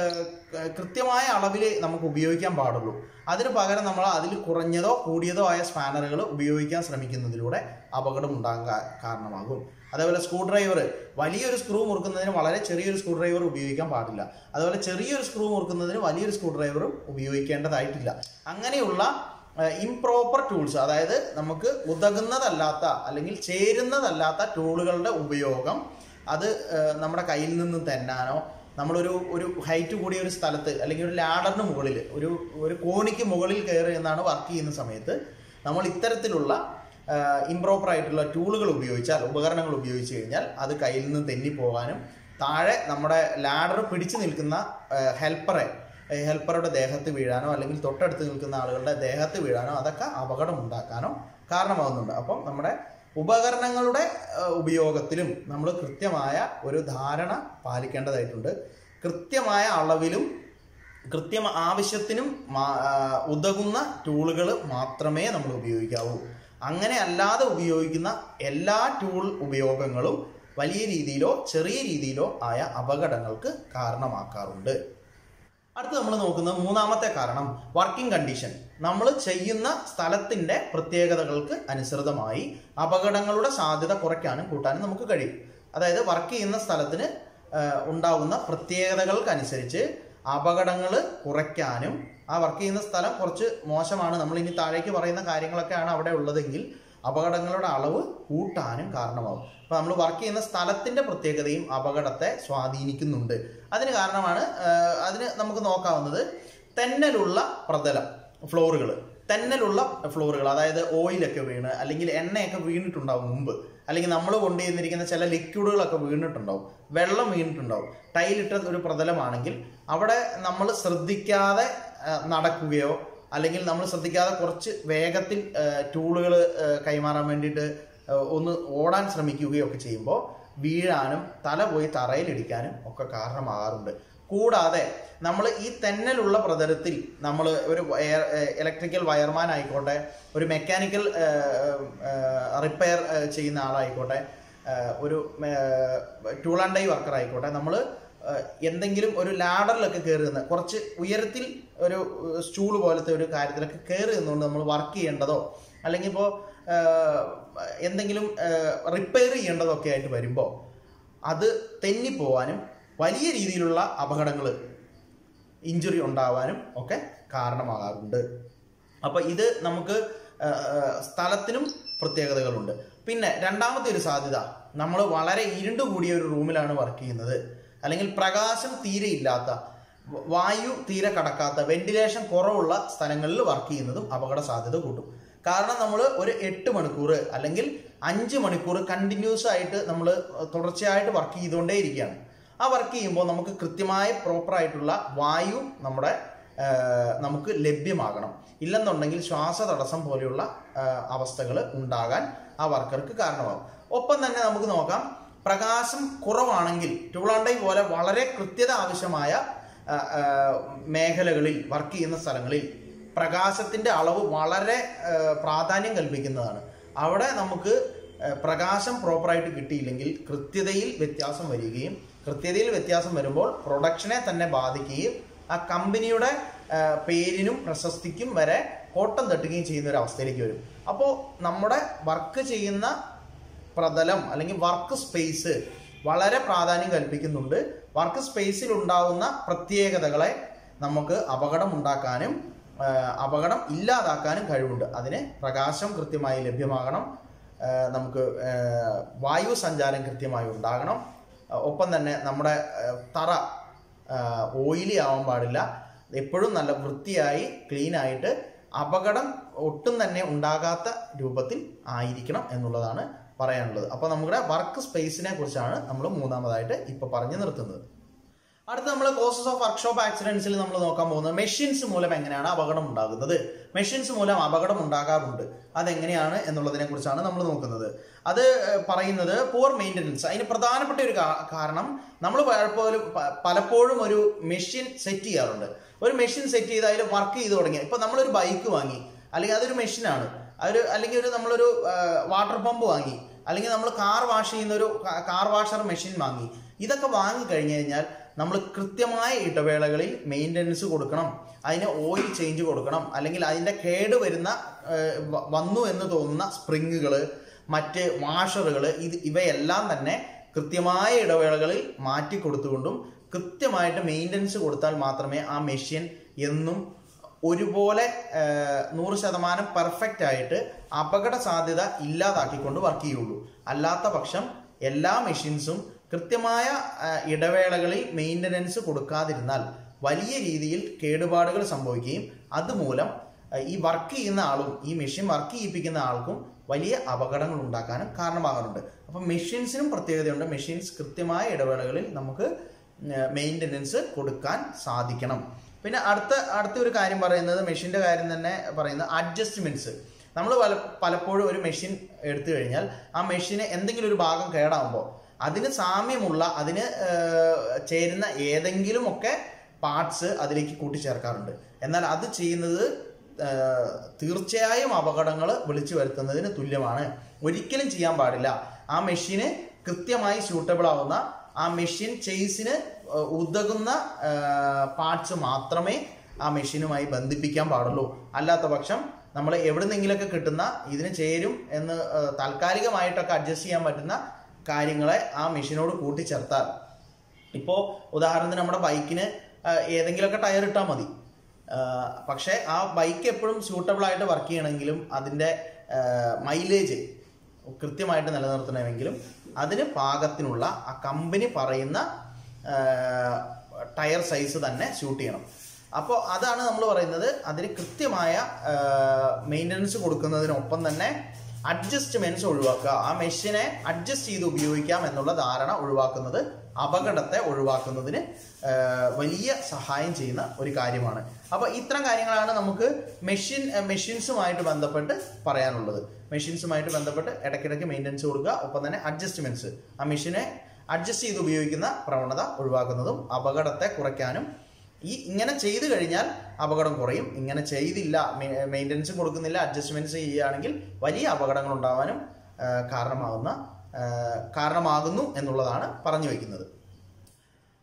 കൃത്യമായ അളവിൽ നമുക്ക് ഉപയോഗിക്കാൻ പാടുള്ളൂ അതിന് പകരം നമ്മൾ അതിൽ കുറഞ്ഞതോ കൂടിയതോ ആയ സ്പാനറുകൾ ഉപയോഗിക്കാൻ ശ്രമിക്കുന്നതിലൂടെ അപകടം ഉണ്ടാകാൻ കാ- കാരണമാകും അതേപോലെ സ്ക്രൂ ഡ്രൈവർ വലിയൊരു സ്ക്രൂ മുറുക്കുന്നതിന് വളരെ ചെറിയൊരു സ്ക്രൂ ഡ്രൈവർ ഉപയോഗിക്കാൻ പാടില്ല അതുപോലെ ചെറിയൊരു സ്ക്രൂ മുറുക്കുന്നതിന് വലിയൊരു സ്ക്രൂ ഡ്രൈവറും ഉപയോഗിക്കേണ്ടതായിട്ടില്ല അങ്ങനെയുള്ള ഇംപ്രോപ്പർ ടൂൾസ് അതായത് നമുക്ക് ഉതകുന്നതല്ലാത്ത അല്ലെങ്കിൽ ചേരുന്നതല്ലാത്ത ടൂളുകളുടെ ഉപയോഗം അത് ഏഹ്, നമ്മുടെ കയ്യിൽ നിന്ന് തെന്നാനോ നമ്മളൊരു ഒരു ഹൈറ്റ് കൂടിയ ഒരു സ്ഥലത്ത് അല്ലെങ്കിൽ ഒരു ലാഡറിന് മുകളിൽ ഒരു ഒരു കോണിക്ക് മുകളിൽ കയറി എന്നാണ് വർക്ക് ചെയ്യുന്ന സമയത്ത് നമ്മൾ ഇത്തരത്തിലുള്ള ഇംപ്രോപ്പർ ആയിട്ടുള്ള ടൂളുകൾ ഉപയോഗിച്ചാൽ ഉപകരണങ്ങൾ ഉപയോഗിച്ച് കഴിഞ്ഞാൽ അത് കയ്യിൽ നിന്ന് തെന്നിപ്പോകാനും താഴെ നമ്മുടെ ലാഡർ പിടിച്ചു നിൽക്കുന്ന ഹെൽപ്പറെ ഹെൽപ്പറുടെ ദേഹത്ത് വീഴാനോ അല്ലെങ്കിൽ തൊട്ടടുത്ത് നിൽക്കുന്ന ആളുകളുടെ ദേഹത്ത് വീഴാനോ അതൊക്കെ അപകടം ഉണ്ടാക്കാനോ കാരണമാകുന്നുണ്ട് അപ്പം നമ്മുടെ ഉപകരണങ്ങളുടെ ഏഹ്, ഉപയോഗത്തിലും നമ്മൾ കൃത്യമായ ഒരു ധാരണ പാലിക്കേണ്ടതായിട്ടുണ്ട് കൃത്യമായ അളവിലും കൃത്യം ആവശ്യത്തിനും മാ- ആ, ഉതകുന്ന ടൂളുകൾ മാത്രമേ നമ്മൾ ഉപയോഗിക്കാവൂ അങ്ങനെ അല്ലാതെ ഉപയോഗിക്കുന്ന എല്ലാ ടൂൾ ഉപയോഗങ്ങളും വലിയ രീതിയിലോ ചെറിയ രീതിയിലോ ആയ അപകടങ്ങൾക്ക് കാരണമാക്കാറുണ്ട് അടുത്ത് നമ്മൾ നോക്കുന്നത് മൂന്നാമത്തെ കാരണം വർക്കിംഗ് കണ്ടീഷൻ നമ്മൾ ചെയ്യുന്ന സ്ഥലത്തിന്റെ പ്രത്യേകതകൾക്ക് അനുസൃതമായി അപകടങ്ങളുടെ സാധ്യത കുറയ്ക്കാനും കൂട്ടാനും നമുക്ക് കഴിയും അതായത് വർക്ക് ചെയ്യുന്ന സ്ഥലത്തിന് ആ, ഉണ്ടാകുന്ന പ്രത്യേകതകൾക്കനുസരിച്ച് അപകടങ്ങൾ കുറയ്ക്കാനും ആ വർക്ക് ചെയ്യുന്ന സ്ഥലം കുറച്ച് മോശമാണ് നമ്മൾ ഇനി താഴേക്ക് പറയുന്ന കാര്യങ്ങളൊക്കെയാണ് അവിടെ ഉള്ളതെങ്കിൽ അപകടങ്ങളുടെ അളവ് കൂട്ടാനും കാരണമാകും അപ്പോൾ നമ്മൾ വർക്ക് ചെയ്യുന്ന സ്ഥലത്തിന്റെ പ്രത്യേകതയും അപകടത്തെ സ്വാധീനിക്കുന്നുണ്ട് അതിന് കാരണമാണ് ആ, അതിന് നമുക്ക് നോക്കാവുന്നത് തെന്നലുള്ള പ്രതലം ഫ്ലോറുകൾ തെന്നലുള്ള ഫ്ലോറുകൾ അതായത് ഓയിലൊക്കെ വീണ് അല്ലെങ്കിൽ എണ്ണയൊക്കെ വീണിട്ടുണ്ടാവും മുമ്പ് അല്ലെങ്കിൽ നമ്മൾ കൊണ്ടുചെന്നിരിക്കുന്ന ചില ലിക്വിഡുകളൊക്കെ വീണിട്ടുണ്ടാവും വെള്ളം വീണിട്ടുണ്ടാവും ടൈലിട്ട ഒരു പ്രതലമാണെങ്കിൽ അവിടെ നമ്മൾ ശ്രദ്ധിക്കാതെ ആ, നടക്കുകയോ അല്ലെങ്കിൽ നമ്മൾ ശ്രദ്ധിക്കാതെ കുറച്ച് വേഗത്തിൽ ടൂളുകൾ കൈമാറാൻ വേണ്ടിയിട്ട് ആ, ഒന്ന് ഓടാൻ ശ്രമിക്കുകയോ ഒക്കെ ചെയ്യുമ്പോൾ വീഴാനും തല പോയി തറയിലിടിക്കാനും ഒക്കെ കാരണമാകാറുണ്ട് കൂടാതെ നമ്മൾ ഈ തെന്നലുള്ള പ്രതലത്തിൽ നമ്മൾ ഒരു ഇലക്ട്രിക്കൽ വയർമാൻ ആയിക്കോട്ടെ ഒരു മെക്കാനിക്കൽ റിപ്പയർ ചെയ്യുന്ന ആളായിക്കോട്ടെ ആ, ഒരു ടൂൾ ആൻഡ് ഡൈ വർക്കർ ആയിക്കോട്ടെ നമ്മൾ ആ, എന്തെങ്കിലും ഒരു ലാഡറിലൊക്കെ കയറി നിന്ന് കുറച്ച് ഉയരത്തിൽ ഒരു സ്റ്റൂൾ പോലത്തെ ഒരു കാര്യത്തിലൊക്കെ കയറി നിന്നുകൊണ്ട് നമ്മൾ വർക്ക് ചെയ്യേണ്ടതോ അല്ലെങ്കിൽ ഇപ്പോൾ എന്തെങ്കിലും റിപ്പയർ ചെയ്യേണ്ടതോ ഒക്കെ ആയിട്ട് വരുമ്പോൾ അത് തെന്നിപ്പോവാനും വലിയ രീതിയിലുള്ള അപകടങ്ങൾ ഇഞ്ചുറി ഉണ്ടാവാനും ഒക്കെ കാരണമാകാറുണ്ട് അപ്പോൾ ഇത് നമുക്ക് ആ, ആ, സ്ഥലത്തിനും പ്രത്യേകതകളുണ്ട് പിന്നെ രണ്ടാമത്തെ ഒരു സാധ്യത നമ്മൾ വളരെ ഇരുണ്ട് കൂടിയ ഒരു റൂമിലാണ് വർക്ക് ചെയ്യുന്നത് അല്ലെങ്കിൽ പ്രകാശം തീരെ ഇല്ലാത്ത വ- വായു തീരെ കടക്കാത്ത വെന്റിലേഷൻ കുറവുള്ള സ്ഥലങ്ങളിൽ വർക്ക് ചെയ്യുന്നതും അപകട സാധ്യത കൂട്ടും കാരണം നമ്മൾ ഒരു എട്ട് മണിക്കൂർ അല്ലെങ്കിൽ അഞ്ച് മണിക്കൂർ കണ്ടിന്യൂസ് ആയിട്ട് നമ്മൾ തുടർച്ചയായിട്ട് വർക്ക് ചെയ്തുകൊണ്ടേ ഇരിക്കുകയാണ് ആ വർക്ക് ചെയ്യുമ്പോൾ നമുക്ക് കൃത്യമായ പ്രോപ്പർ ആയിട്ടുള്ള വായു നമ്മുടെ ആ, നമുക്ക് ലഭ്യമാകണം ഇല്ലെന്നുണ്ടെങ്കിൽ ശ്വാസതടസ്സം പോലെയുള്ള അവസ്ഥകൾ ഉണ്ടാകാൻ ആ വർക്കർക്ക് കാരണമാകും ഒപ്പം തന്നെ നമുക്ക് നോക്കാം പ്രകാശം കുറവാണെങ്കിൽ ടൂളാണ്ടൈ പോലെ വളരെ കൃത്യത ആവശ്യമായ ആ, ആ, മേഖലകളിൽ വർക്ക് ചെയ്യുന്ന സ്ഥലങ്ങളിൽ പ്രകാശത്തിന്റെ അളവ് വളരെ ആ, പ്രാധാന്യം കൽപ്പിക്കുന്നതാണ് അവിടെ നമുക്ക് ആ, പ്രകാശം പ്രോപ്പറായിട്ട് കിട്ടിയില്ലെങ്കിൽ കൃത്യതയിൽ വ്യത്യാസം വരികയും കൃത്യതയിൽ വ്യത്യാസം വരുമ്പോൾ പ്രൊഡക്ഷനെ തന്നെ ബാധിക്കുകയും ആ കമ്പനിയുടെ ആ, പേരിനും പ്രശസ്തിക്കും വരെ കോട്ടം തട്ടുകയും ചെയ്യുന്ന ഒരു അവസ്ഥയിലേക്ക് വരും അപ്പോൾ നമ്മുടെ വർക്ക് ചെയ്യുന്ന പ്രതലം അല്ലെങ്കിൽ വർക്ക് സ്പേസ് വളരെ പ്രാധാന്യം കൽപ്പിക്കുന്നുണ്ട് വർക്ക് സ്പേസിൽ ഉണ്ടാകുന്ന പ്രത്യേകതകളെ നമുക്ക് അപകടം ഉണ്ടാക്കാനും ആ, അപകടം ഇല്ലാതാക്കാനും കഴിവുണ്ട് അതിന് പ്രകാശം കൃത്യമായി ലഭ്യമാകണം ആ, നമുക്ക് ആ, വായു സഞ്ചാരം കൃത്യമായി ഉണ്ടാകണം ആ, ഒപ്പം തന്നെ നമ്മുടെ ആ, തറ ഓയിലി ആവാൻ പാടില്ല എപ്പോഴും നല്ല വൃത്തിയായി ക്ലീൻ ആയിട്ട് അപകടം ഒട്ടും തന്നെ ഉണ്ടാകാത്ത രൂപത്തിൽ ആയിരിക്കണം എന്നുള്ളതാണ് പറയാനുള്ളത് അപ്പോൾ നമ്മുടെ വർക്ക് സ്പേസിനെ കുറിച്ചാണ് നമ്മൾ മൂന്നാമതായിട്ട് ഇപ്പോൾ പറഞ്ഞു നിർത്തുന്നത് അടുത്ത നമ്മൾ കോസസ് ഓഫ് വർക്ക്ഷോപ്പ് ആക്സിഡൻസിൽ നമ്മൾ നോക്കാൻ പോകുന്നത് മെഷീൻസ് മൂലം എങ്ങനെയാണ് അപകടം ഉണ്ടാകുന്നത് മെഷീൻസ് മൂലം അപകടം ഉണ്ടാകാറുണ്ട് അതെങ്ങനെയാണ് എന്നുള്ളതിനെ കുറിച്ചാണ് നമ്മൾ നോക്കുന്നത് അത് ഏഹ്, പറയുന്നത് പുവർ മെയിൻ്റനൻസ് അതിന് പ്രധാനപ്പെട്ട ഒരു കാ- കാരണം നമ്മൾ പലപ്പോഴും പ- പലപ്പോഴും ഒരു മെഷീൻ സെറ്റ് ചെയ്യാറുണ്ട് ഒരു മെഷീൻ സെറ്റ് ചെയ്ത് അതിൽ വർക്ക് ചെയ്ത് തുടങ്ങി ഇപ്പൊ നമ്മളൊരു ബൈക്ക് വാങ്ങി അല്ലെങ്കിൽ അതൊരു മെഷീനാണ് അതൊരു അല്ലെങ്കിൽ ഒരു നമ്മളൊരു വാട്ടർ പമ്പ് വാങ്ങി അല്ലെങ്കിൽ നമ്മൾ കാർ വാഷ് ചെയ്യുന്ന ഒരു കാർ വാഷർ മെഷീൻ വാങ്ങി ഇതൊക്കെ വാങ്ങി കഴിഞ്ഞു കഴിഞ്ഞാൽ നമ്മൾ കൃത്യമായ ഇടവേളകളിൽ മെയിൻ്റനൻസ് കൊടുക്കണം അതിന് ഓയിൽ ചേഞ്ച് കൊടുക്കണം അല്ലെങ്കിൽ അതിൻ്റെ കേട് വരുന്ന ആ, വ- വന്നു എന്ന് തോന്നുന്ന സ്പ്രിങ്ങുകൾ മറ്റ് വാഷറുകൾ ഇത് ഇവയെല്ലാം തന്നെ കൃത്യമായ ഇടവേളകളിൽ മാറ്റി കൊടുത്തുകൊണ്ടും കൃത്യമായിട്ട് മെയിൻ്റനൻസ് കൊടുത്താൽ മാത്രമേ ആ മെഷീൻ എന്നും ഒരുപോലെ ആ, നൂറ് ശതമാനം പെർഫെക്റ്റ് ആയിട്ട് അപകട സാധ്യത ഇല്ലാതാക്കിക്കൊണ്ട് വർക്ക് ചെയ്യുള്ളൂ അല്ലാത്ത പക്ഷം എല്ലാ മെഷീൻസും കൃത്യമായ ആ, ഇടവേളകളിൽ മെയിൻ്റനൻസ് കൊടുക്കാതിരുന്നാൽ വലിയ രീതിയിൽ കേടുപാടുകൾ സംഭവിക്കുകയും അതുമൂലം ആ, ഈ വർക്ക് ചെയ്യുന്ന ആളും ഈ മെഷീൻ വർക്ക് ചെയ്യിപ്പിക്കുന്ന ആൾക്കും വലിയ അപകടങ്ങൾ ഉണ്ടാക്കാനും കാരണമാകാറുണ്ട് അപ്പം മെഷീൻസിനും പ്രത്യേകതയുണ്ട് മെഷീൻസ് കൃത്യമായ ഇടവേളകളിൽ നമുക്ക് മെയിൻ്റനൻസ് കൊടുക്കാൻ സാധിക്കണം പിന്നെ അടുത്ത അടുത്ത ഒരു കാര്യം പറയുന്നത് മെഷീൻ്റെ കാര്യം തന്നെ പറയുന്നത് അഡ്ജസ്റ്റ്മെൻറ്റ്സ് നമ്മൾ പല പലപ്പോഴും ഒരു മെഷീൻ എടുത്തു കഴിഞ്ഞാൽ ആ മെഷീന് എന്തെങ്കിലും ഒരു ഭാഗം കേടാകുമ്പോൾ അതിന് സാമ്യമുള്ള അതിന് ഏർ, ചേരുന്ന ഏതെങ്കിലും ഒക്കെ പാർട്സ് അതിലേക്ക് കൂട്ടിച്ചേർക്കാറുണ്ട് എന്നാൽ അത് ചെയ്യുന്നത് ഏർ, തീർച്ചയായും അപകടങ്ങൾ വിളിച്ചു വരുത്തുന്നതിന് തുല്യമാണ് ഒരിക്കലും ചെയ്യാൻ പാടില്ല ആ മെഷീന് കൃത്യമായി സ്യൂട്ടബിൾ ആവുന്ന ആ മെഷീൻ ചെയ്സിന് ഉതകുന്ന പാർട്സ് മാത്രമേ ആ മെഷീനുമായി ബന്ധിപ്പിക്കാൻ പാടുള്ളൂ അല്ലാത്ത പക്ഷം നമ്മൾ എവിടുന്നെങ്കിലൊക്കെ കിട്ടുന്ന ഇതിന് ചേരും എന്ന് ഏർ, താൽക്കാലികമായിട്ടൊക്കെ അഡ്ജസ്റ്റ് ചെയ്യാൻ പറ്റുന്ന കാര്യങ്ങളെ ആ മെഷീനോട് കൂട്ടിച്ചേർത്താൽ ഇപ്പോൾ ഉദാഹരണത്തിന് നമ്മുടെ ബൈക്കിന് ആ, ഏതെങ്കിലുമൊക്കെ ടയർ ഇട്ടാൽ മതി ആ, പക്ഷേ ആ ബൈക്ക് എപ്പോഴും സ്യൂട്ടബിൾ ആയിട്ട് വർക്ക് ചെയ്യണമെങ്കിലും അതിൻ്റെ മൈലേജ് കൃത്യമായിട്ട് നിലനിർത്തണമെങ്കിലും അതിന് പാകത്തിനുള്ള ആ കമ്പനി പറയുന്ന ആ, ടയർ സൈസ് തന്നെ ഷൂട്ട് ചെയ്യണം അപ്പോൾ അതാണ് നമ്മൾ പറയുന്നത് അതിന് കൃത്യമായ മെയിൻ്റനൻസ് കൊടുക്കുന്നതിനൊപ്പം തന്നെ അഡ്ജസ്റ്റ്മെന്റ്സ് ഒഴിവാക്കുക ആ മെഷീനെ അഡ്ജസ്റ്റ് ചെയ്ത് ഉപയോഗിക്കാം എന്നുള്ള ധാരണ ഒഴിവാക്കുന്നത് അപകടത്തെ ഒഴിവാക്കുന്നതിന് ആ, വലിയ സഹായം ചെയ്യുന്ന ഒരു കാര്യമാണ് അപ്പോൾ ഇത്തരം കാര്യങ്ങളാണ് നമുക്ക് മെഷീൻ മെഷീൻസുമായിട്ട് ബന്ധപ്പെട്ട് പറയാനുള്ളത് മെഷീൻസുമായിട്ട് ബന്ധപ്പെട്ട് ഇടയ്ക്കിടയ്ക്ക് മെയിൻ്റനൻസ് കൊടുക്കുക ഒപ്പം തന്നെ അഡ്ജസ്റ്റ്മെന്റ്സ് ആ മെഷീനെ അഡ്ജസ്റ്റ് ചെയ്ത് ഉപയോഗിക്കുന്ന പ്രവണത ഒഴിവാക്കുന്നതും അപകടത്തെ കുറയ്ക്കാനും ഈ ഇങ്ങനെ ചെയ്തു കഴിഞ്ഞാൽ അപകടം കുറയും ഇങ്ങനെ ചെയ്തില്ല മെയിൻ്റനൻസ് കൊടുക്കുന്നില്ല അഡ്ജസ്റ്റ്മെന്റ്സ് ചെയ്യുകയാണെങ്കിൽ വലിയ അപകടങ്ങൾ ഉണ്ടാവാനും ആ, കാരണമാകുന്ന ആ, കാരണമാകുന്നു എന്നുള്ളതാണ് പറഞ്ഞു വയ്ക്കുന്നത്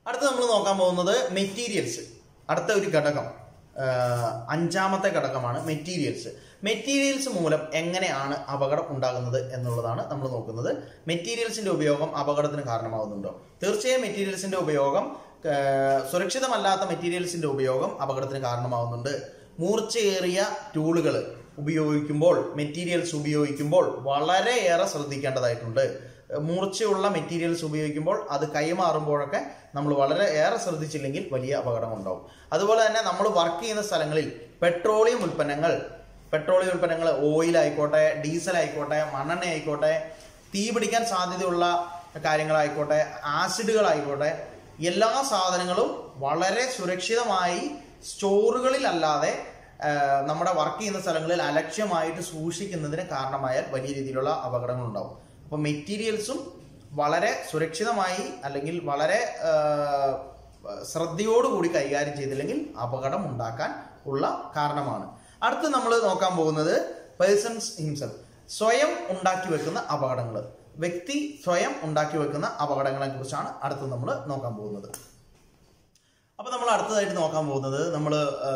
അടുത്ത നമ്മൾ നോക്കാൻ പോകുന്നത് മെറ്റീരിയൽസ് അടുത്ത ഒരു ഘടകം ആ, അഞ്ചാമത്തെ ഘടകമാണ് മെറ്റീരിയൽസ് മെറ്റീരിയൽസ് മൂലം എങ്ങനെയാണ് അപകടം ഉണ്ടാകുന്നത് എന്നുള്ളതാണ് നമ്മൾ നോക്കുന്നത് മെറ്റീരിയൽസിന്റെ ഉപയോഗം അപകടത്തിന് കാരണമാകുന്നുണ്ടോ തീർച്ചയായും മെറ്റീരിയൽസിന്റെ ഉപയോഗം ആ, സുരക്ഷിതമല്ലാത്ത മെറ്റീരിയൽസിന്റെ ഉപയോഗം അപകടത്തിന് കാരണമാകുന്നുണ്ട് മൂർച്ചയേറിയ ടൂളുകൾ ഉപയോഗിക്കുമ്പോൾ മെറ്റീരിയൽസ് ഉപയോഗിക്കുമ്പോൾ വളരെയേറെ ശ്രദ്ധിക്കേണ്ടതായിട്ടുണ്ട് മൂർച്ചയുള്ള മെറ്റീരിയൽസ് ഉപയോഗിക്കുമ്പോൾ അത് കൈമാറുമ്പോഴൊക്കെ നമ്മൾ വളരെ ഏറെ ശ്രദ്ധിച്ചില്ലെങ്കിൽ വലിയ അപകടം ഉണ്ടാവും അതുപോലെ തന്നെ നമ്മൾ വർക്ക് ചെയ്യുന്ന സ്ഥലങ്ങളിൽ പെട്രോളിയം ഉൽപ്പന്നങ്ങൾ പെട്രോളിയം ഉൽപ്പന്നങ്ങൾ ഓയിൽ ആയിക്കോട്ടെ ഡീസൽ ആയിക്കോട്ടെ മണ്ണെണ്ണ ആയിക്കോട്ടെ തീ പിടിക്കാൻ സാധ്യതയുള്ള കാര്യങ്ങളായിക്കോട്ടെ ആസിഡുകളായിക്കോട്ടെ എല്ലാ സാധനങ്ങളും വളരെ സുരക്ഷിതമായി സ്റ്റോറുകളിലല്ലാതെ ആ, നമ്മുടെ വർക്ക് ചെയ്യുന്ന സ്ഥലങ്ങളിൽ അലക്ഷ്യമായിട്ട് സൂക്ഷിക്കുന്നതിന് കാരണമായാൽ വലിയ രീതിയിലുള്ള അപകടങ്ങൾ ഉണ്ടാവും അപ്പോൾ മെറ്റീരിയൽസും വളരെ സുരക്ഷിതമായി അല്ലെങ്കിൽ വളരെ ആ, ശ്രദ്ധയോടുകൂടി കൈകാര്യം ചെയ്തില്ലെങ്കിൽ അപകടം ഉണ്ടാക്കാൻ ഉള്ള കാരണമാണ് അടുത്ത് നമ്മൾ നോക്കാൻ പോകുന്നത് പേഴ്സൺസ് ഹിംസെൽഫ് സ്വയം ഉണ്ടാക്കി വെക്കുന്ന അപകടങ്ങൾ വ്യക്തി സ്വയം ഉണ്ടാക്കി വെക്കുന്ന അപകടങ്ങളെ കുറിച്ചാണ് അടുത്ത് നമ്മൾ നോക്കാൻ പോകുന്നത് അപ്പൊ നമ്മൾ അടുത്തതായിട്ട് നോക്കാൻ പോകുന്നത് നമ്മൾ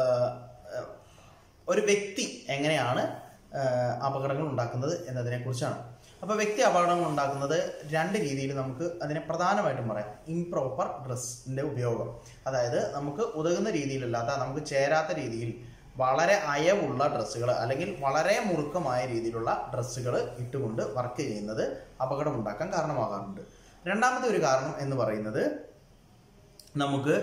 ഒരു വ്യക്തി എങ്ങനെയാണ് ആ, അപകടങ്ങൾ ഉണ്ടാക്കുന്നത് എന്നതിനെ കുറിച്ചാണ് അപ്പൊ വ്യക്തി അപകടങ്ങൾ ഉണ്ടാക്കുന്നത് രണ്ട് രീതിയിൽ നമുക്ക് അതിനെ പ്രധാനമായിട്ടും പറയാം ഇംപ്രോപ്പർ ഡ്രസ്സിന്റെ ഉപയോഗം അതായത് നമുക്ക് ഉതകുന്ന രീതിയിലല്ലാത്ത നമുക്ക് ചേരാത്ത രീതിയിൽ വളരെ അയവുള്ള ഡ്രസ്സുകൾ അല്ലെങ്കിൽ വളരെ മുറുക്കമായ രീതിയിലുള്ള ഡ്രസ്സുകൾ ഇട്ടുകൊണ്ട് വർക്ക് ചെയ്യുന്നത് അപകടം ഉണ്ടാക്കാൻ കാരണമാകാറുണ്ട് രണ്ടാമത്തെ ഒരു കാരണം എന്ന് പറയുന്നത് നമുക്ക്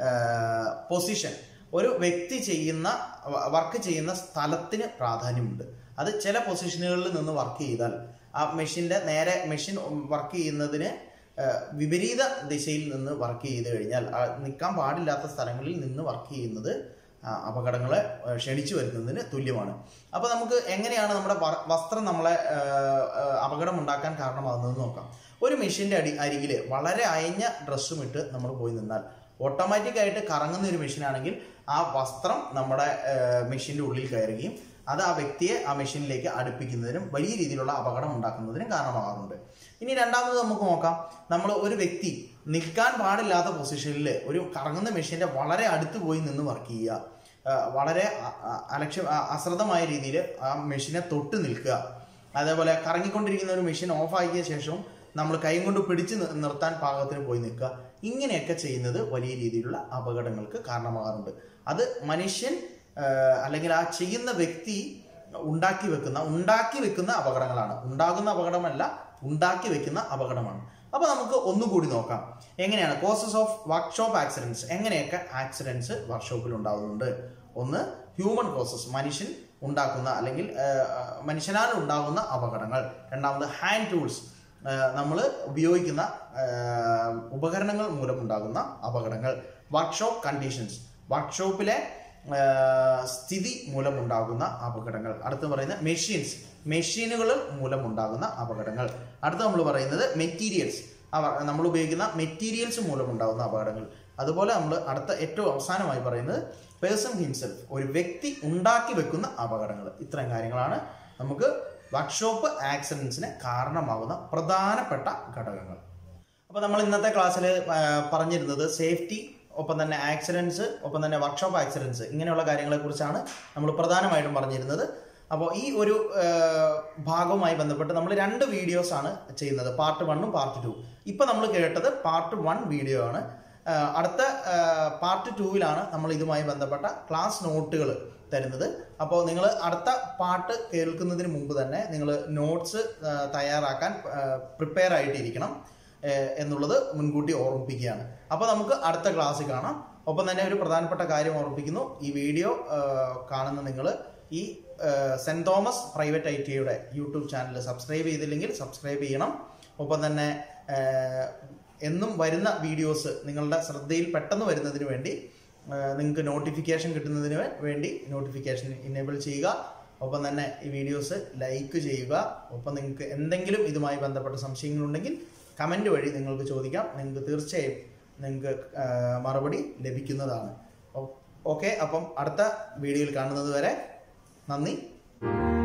പൊസിഷൻ ഒരു വ്യക്തി ചെയ്യുന്ന വർക്ക് ചെയ്യുന്ന സ്ഥലത്തിന് പ്രാധാന്യമുണ്ട് അത് ചില പൊസിഷനുകളിൽ നിന്ന് വർക്ക് ചെയ്താൽ ആ മെഷീൻ്റെ നേരെ മെഷീൻ വർക്ക് ചെയ്യുന്നതിന് ആ, വിപരീത ദിശയിൽ നിന്ന് വർക്ക് ചെയ്ത് കഴിഞ്ഞാൽ ആ നിൽക്കാൻ പാടില്ലാത്ത സ്ഥലങ്ങളിൽ നിന്ന് വർക്ക് ചെയ്യുന്നത് ആ, അപകടങ്ങളെ ആ, ക്ഷണിച്ചു വരുന്നതിന് തുല്യമാണ് അപ്പോൾ നമുക്ക് എങ്ങനെയാണ് നമ്മുടെ വ- വസ്ത്രം നമ്മളെ ആ, ആ, അപകടം ഉണ്ടാക്കാൻ കാരണമാകുന്നത് നോക്കാം ഒരു മെഷീൻ്റെ അടി അരികിൽ വളരെ അയഞ്ഞ ഡ്രസ്സും ഇട്ട് നമ്മൾ പോയി നിന്നാൽ ഓട്ടോമാറ്റിക് ആയിട്ട് കറങ്ങുന്ന ഒരു മെഷീനാണെങ്കിൽ ആ വസ്ത്രം നമ്മുടെ മെഷീൻ്റെ ഉള്ളിൽ കയറുകയും അത് ആ വ്യക്തിയെ ആ മെഷീനിലേക്ക് അടുപ്പിക്കുന്നതിനും വലിയ രീതിയിലുള്ള അപകടം ഉണ്ടാക്കുന്നതിനും കാരണമാകാറുണ്ട് ഇനി രണ്ടാമത് നമുക്ക് നോക്കാം നമ്മൾ ഒരു വ്യക്തി നിൽക്കാൻ പാടില്ലാത്ത പൊസിഷനിൽ ഒരു കറങ്ങുന്ന മെഷീൻ്റെ വളരെ അടുത്ത് പോയി നിന്ന് വർക്ക് ചെയ്യുക ആ, വളരെ അ- അ- അലക്ഷ്യ അ- അശ്രദ്ധമായ രീതിയിൽ ആ മെഷീനെ തൊട്ട് നിൽക്കുക അതേപോലെ കറങ്ങിക്കൊണ്ടിരിക്കുന്ന ഒരു മെഷീൻ ഓഫാക്കിയ ശേഷവും നമ്മൾ കൈ കൊണ്ട് പിടിച്ച് നി- നിർത്താൻ പാകത്തിന് പോയി നിൽക്കുക ഇങ്ങനെയൊക്കെ ചെയ്യുന്നത് വലിയ രീതിയിലുള്ള അപകടങ്ങൾക്ക് കാരണമാകാറുണ്ട് അത് മനുഷ്യൻ ആ, അല്ലെങ്കിൽ ആ ചെയ്യുന്ന വ്യക്തി ഉണ്ടാക്കി വെക്കുന്ന ഉണ്ടാക്കി വെക്കുന്ന അപകടങ്ങളാണ് ഉണ്ടാകുന്ന അപകടമല്ല ഉണ്ടാക്കി വെക്കുന്ന അപകടമാണ് അപ്പൊ നമുക്ക് ഒന്നുകൂടി നോക്കാം എങ്ങനെയാണ് കോസസ് ഓഫ് വർക്ക്ഷോപ്പ് ആക്സിഡൻസ് എങ്ങനെയൊക്കെ ആക്സിഡൻസ് വർക്ക്ഷോപ്പിൽ ഉണ്ടാകുന്നുണ്ട് ഒന്ന് ഹ്യൂമൻ കോസസ് മനുഷ്യൻ ഉണ്ടാക്കുന്ന അല്ലെങ്കിൽ ആ, ആ, മനുഷ്യനാൽ ഉണ്ടാകുന്ന അപകടങ്ങൾ രണ്ടാമത് ഹാൻഡ് ടൂൾസ് നമ്മൾ ഉപയോഗിക്കുന്ന ആ, ഉപകരണങ്ങൾ മൂലം ഉണ്ടാകുന്ന അപകടങ്ങൾ വർക്ക്ഷോപ്പ് കണ്ടീഷൻസ് വർക്ക്ഷോപ്പിലെ ആ, സ്ഥിതി മൂലമുണ്ടാകുന്ന അപകടങ്ങൾ അടുത്ത് പറയുന്നത് മെഷീൻസ് മെഷീനുകൾ മൂലമുണ്ടാകുന്ന അപകടങ്ങൾ അടുത്ത് നമ്മൾ പറയുന്നത് മെറ്റീരിയൽസ് അവ നമ്മൾ ഉപയോഗിക്കുന്ന മെറ്റീരിയൽസ് മൂലമുണ്ടാകുന്ന അപകടങ്ങൾ അതുപോലെ നമ്മൾ അടുത്ത ഏറ്റവും അവസാനമായി പറയുന്നത് പേഴ്സൺ ഹിംസെൽഫ് ഒരു വ്യക്തി ഉണ്ടാക്കി വെക്കുന്ന അപകടങ്ങൾ ഇത്രയും കാര്യങ്ങളാണ് നമുക്ക് വർക്ക്ഷോപ്പ് ആക്സിഡൻസിന് കാരണമാകുന്ന പ്രധാനപ്പെട്ട ഘടകങ്ങൾ അപ്പോൾ നമ്മൾ ഇന്നത്തെ ക്ലാസ്സിൽ പറഞ്ഞിരുന്നത് സേഫ്റ്റി ഒപ്പം തന്നെ ആക്സിഡൻസ് ഒപ്പം തന്നെ വർക്ക്ഷോപ്പ് ആക്സിഡൻസ് ഇങ്ങനെയുള്ള കാര്യങ്ങളെ കുറിച്ചാണ് നമ്മൾ പ്രധാനമായിട്ടും പറഞ്ഞിരുന്നത് അപ്പോൾ ഈ ഒരു ആ, ഭാഗവുമായി ബന്ധപ്പെട്ട് നമ്മൾ രണ്ട് വീഡിയോസ് ആണ് ചെയ്യുന്നത് പാർട്ട് വണ്ണും പാർട്ട് ടു ഇപ്പം നമ്മൾ കേട്ടത് പാർട്ട് വൺ വീഡിയോ ആണ് ആ, അടുത്ത പാർട്ട് ടൂവിലാണ് നമ്മൾ ഇതുമായി ബന്ധപ്പെട്ട ക്ലാസ് നോട്ടുകൾ തരുന്നത് അപ്പോൾ നിങ്ങൾ അടുത്ത പാട്ട് കേൾക്കുന്നതിന് മുമ്പ് തന്നെ നിങ്ങൾ നോട്ട്സ് തയ്യാറാക്കാൻ പ്രിപ്പയർ ആയിട്ടിരിക്കണം ഏഹ് എന്നുള്ളത് മുൻകൂട്ടി ഓർമ്മിപ്പിക്കുകയാണ് അപ്പോൾ നമുക്ക് അടുത്ത ക്ലാസ്സിൽ കാണാം ഒപ്പം തന്നെ ഒരു പ്രധാനപ്പെട്ട കാര്യം ഓർമ്മിപ്പിക്കുന്നു ഈ വീഡിയോ ഏഹ് കാണുന്ന നിങ്ങൾ ഈ ഏഹ് സെന്റ് തോമസ് പ്രൈവറ്റ് ഐ ടിയുടെ യൂട്യൂബ് ചാനൽ സബ്സ്ക്രൈബ് ചെയ്തില്ലെങ്കിൽ സബ്സ്ക്രൈബ് ചെയ്യണം ഒപ്പം തന്നെ ഏഹ് എന്നും വരുന്ന വീഡിയോസ് നിങ്ങളുടെ ശ്രദ്ധയിൽ പെട്ടെന്ന് വരുന്നതിന് വേണ്ടി ഏഹ് നിങ്ങൾക്ക് നോട്ടിഫിക്കേഷൻ കിട്ടുന്നതിന് വേണ്ടി നോട്ടിഫിക്കേഷൻ ഇനേബിൾ ചെയ്യുക ഒപ്പം തന്നെ ഈ വീഡിയോസ് ലൈക്ക് ചെയ്യുക ഒപ്പം നിങ്ങൾക്ക് എന്തെങ്കിലും ഇതുമായി ബന്ധപ്പെട്ട സംശയങ്ങളുണ്ടെങ്കിൽ കമൻറ്റ് വഴി നിങ്ങൾക്ക് ചോദിക്കാം നിങ്ങൾക്ക് തീർച്ചയായും നിങ്ങൾക്ക് ആ, മറുപടി ലഭിക്കുന്നതാണ് ഓക്കെ അപ്പം അടുത്ത വീഡിയോയിൽ കാണുന്നത് വരെ നന്ദി